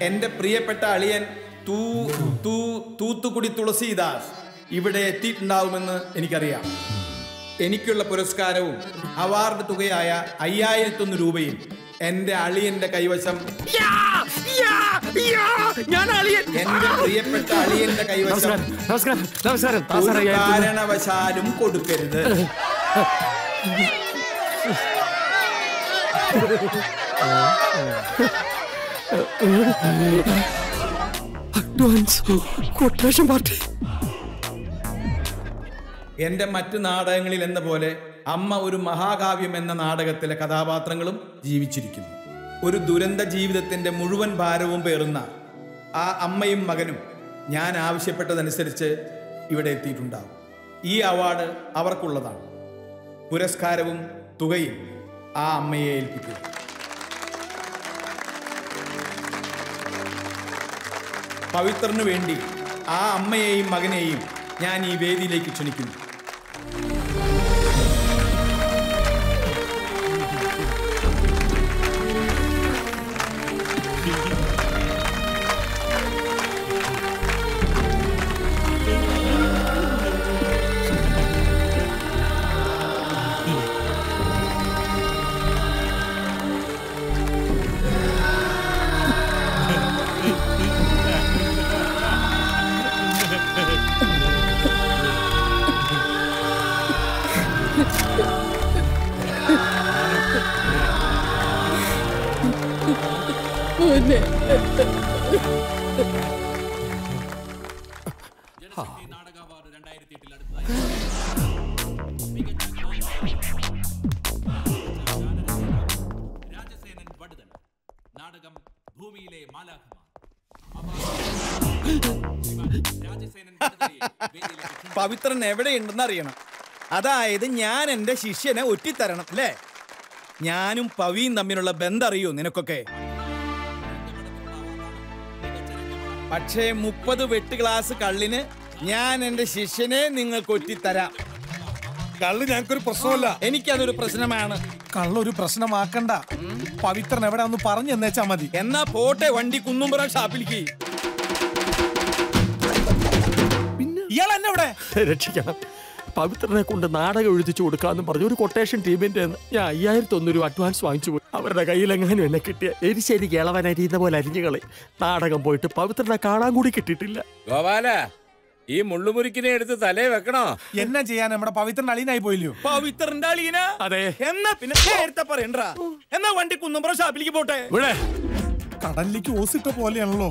എന്റെ പ്രിയപ്പെട്ട അളിയൻ തൂ തൂ തൂത്തുക്കുടി തുളസീദാസ് ഇവിടെ എത്തിയിട്ടുണ്ടാവുമെന്ന് എനിക്കറിയാം എനിക്കുള്ള പുരസ്കാരവും അവാർഡ് തുകയായ അയ്യായിരത്തൊന്ന് രൂപയും എന്റെ അളിയന്റെ കൈവശം ഞാൻ അളിയൻ എന്റെ പ്രിയപ്പെട്ട അളിയന്റെ കൈവശം നമസ്കാരം നമസ്കാരം നമസ്കാരം ആ, സാർ, ഒരു അയ്യായിരത്തി ഒന്ന്. കാരണവശാലും കൊടുക്കരുത് അഡ്വാൻസ് കൊട്ടേഷൻ പാർട്ടി എന്റെ മറ്റു നാടകങ്ങളിൽ എന്ന പോലെ അമ്മ ഒരു മഹാകാവ്യം എന്ന നാടകത്തിലെ കഥാപാത്രങ്ങളും ജീവിച്ചിരിക്കുന്നു ഒരു ദുരന്ത ജീവിതത്തിന്റെ മുഴുവൻ ഭാരവും പേറുന്ന ആ അമ്മയും മകനും ഞാൻ ആവശ്യപ്പെട്ടതനുസരിച്ച് ഇവിടെ എത്തിയിട്ടുണ്ടാവും ഈ അവാർഡ് അവർക്കുള്ളതാണ് പുരസ്കാരവും തുകയും ആ അമ്മയെ ഏൽപ്പിക്കുക പവിത്രനു വേണ്ടി ആ അമ്മയെയും മകനെയും ഞാൻ ഈ വേദിയിലേക്ക് ക്ഷണിക്കുന്നു രാജസേനൻ വടുതൻ നാടകം ഭൂമിയിലെ മാലാഖമാർ രാജസേനൻ വടുതനെ വേദിയിലേക്ക് പവിത്രൻ എവിടെയുണ്ടെന്ന് അറിയണം അതായത് ഞാൻ എൻ്റെ ശിഷ്യനെ ഒറ്റിത്തരണം അല്ലേ ഞാനും പവിയും തമ്മിലുള്ള ബന്ധം അറിയോ നിനക്കൊക്കെ പക്ഷേ മുപ്പത് വെട്ട് ഗ്ലാസ് കള്ളിന് ഞാൻ എൻ്റെ ശിഷ്യനെ നിങ്ങൾക്ക് ഒറ്റിത്തരാം കള്ള് ഞങ്ങൾക്കൊരു പ്രശ്നമല്ല എനിക്കതൊരു പ്രശ്നമാണ് കള്ളൊരു പ്രശ്നമാക്കണ്ട പവിത്രൻ എവിടെ ഒന്ന് പറഞ്ഞു എന്നേച്ചാ മതി എന്നാ പോട്ടെ വണ്ടി കുന്നുംപുറം ഷാപ്പിലേക്ക് ഇയാൾ എന്നെ ഇവിടെ രക്ഷിക്കണം പവിത്രനെ കൊണ്ട് നാടകം എഴുതിച്ചു കൊടുക്കാന്ന് പറഞ്ഞു ഒരു കൊട്ടേഷൻ ടീമിന്റെ കയ്യിന്ന് ഞാൻ അയ്യായിരത്തി ഒന്ന് രൂപ അഡ്വാൻസ് വാങ്ങിച്ചു പോയി അവരുടെ കയ്യിലെങ്ങാനും എന്നെ കിട്ടിയ എരിശേരിക്ക് ഇളവൻ അരിയുന്ന പോലെ അരിഞ്ഞുകളെ നാടകം പോയിട്ട് പവിത്രനെ കാണാൻ കൂടി കിട്ടിയിട്ടില്ല ഗോപാല ഈ മുള്ളുമുറിക്കിനെ എടുത്ത് തലേ വെക്കണോ എന്നാ ചെയ്യാൻ നമ്മുടെ പവിത്രൻ അളീനായി പോയില്ലയോ പവിത്രന്റെ അളിയന അതെ എന്നാ പിന്നെ നേരത്തെ പറയണ്ടാ എന്നാ വണ്ടി കുന്നുംപുറം ഷാപ്പിലേക്ക് പോട്ടെ ഇവിടെ കടലിലേക്ക് ഓസിട്ട പോലെയാണല്ലോ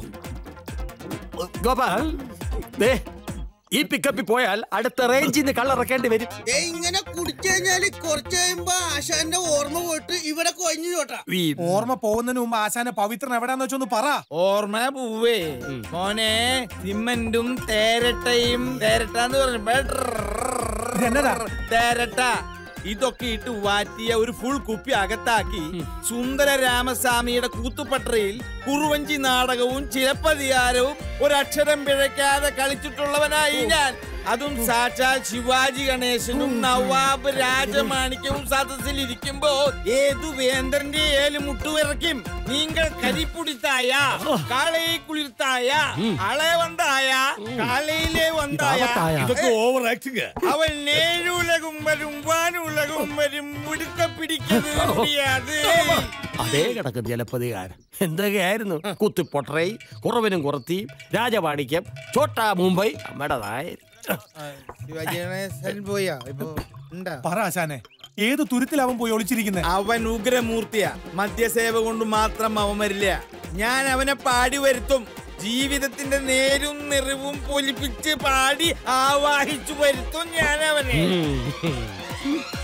ഗോപാൽ ദേ ഈ പിക്കപ്പിൽ പോയാൽ അടുത്ത റേഞ്ചിൽ നിന്ന് കള്ളിറക്കേണ്ടി വരും ദേ ഇങ്ങനെ കുടിച്ചു കഴിഞ്ഞാല് കുറച്ച് കഴിയുമ്പോ ആശാന്റെ ഓർമ്മ പോയിട്ട് ഇവിടെ കൊഞ്ഞു ചോട്ടാ ഈ ഓർമ്മ പോകുന്നതിന് മുമ്പ് ആശാന്റെ പവിത്രൻ എവിടെയാന്ന് വെച്ചൊന്ന് പറ ഓർമ്മ പൂവേ മോനെ സിമന്റും തേരട്ടയും തേരട്ടാന്ന് ഇതെന്നതാ? പറഞ്ഞു തേരട്ട ഇതൊക്കെ ഇട്ട് വാറ്റിയ ഒരു ഫുൾ കുപ്പി അകത്താക്കി സുന്ദര രാമസ്വാമിയുടെ കൂത്തുപട്ടറയിൽ കുറുവഞ്ചി നാടകവും ചിലപ്പതികാരവും ഒരക്ഷരം പിഴയ്ക്കാതെ കളിച്ചിട്ടുള്ളവനായി ഞാൻ അതും സാക്ഷാൽ ശിവാജി ഗണേശനും നവാബ് രാജമാണിക്യവും സദസ്സിൽ ഇരിക്കുമ്പോ ഏതു വേന്ദ്രന്റെ ഏല് മുട്ടുവിറക്കും നിങ്ങൾ കരിപ്പുടിത്തായ കാളയെ കുളിർത്തായ അളെ വந்தாയ കാളയിലെ വந்தாയ ഇതാവത്തായ. ഇതൊക്കെ ഓവർ ആക്ടിങ് അവൻ നേഴുലകും വരും വാനുലകും വരും മുടുക്ക പിടിക്കുന്നത് മുടിയാത് അതേ കിടക്കും ജലപ്പതികാരൻ എന്തൊക്കെയായിരുന്നു കുത്തിപ്പൊട്ടറൈ കുറവനും കുറത്തിയും രാജവാണിക്യം ചോട്ടാ മുംബൈ അമ്മയുടെ നായർ ശിവാജി ഗണേശൻ പോയാ ഇപ്പൊ ഉണ്ടാ പറ ആശാനെ ഏത് തുരുത്തിലാവൻ പോയി ഒളിച്ചിരിക്കുന്നത് അവൻ ഉഗ്രമൂർത്തിയാ മദ്യസേവ കൊണ്ട് മാത്രം അവൻ വരില്ല ഞാൻ അവനെ പാടി വരുത്തും ജീവിതത്തിന്റെ നേരും നിറവും പൊലിപ്പിച്ച് പാടി ആവാഹിച്ചു വരുത്തും ഞാൻ അവനെ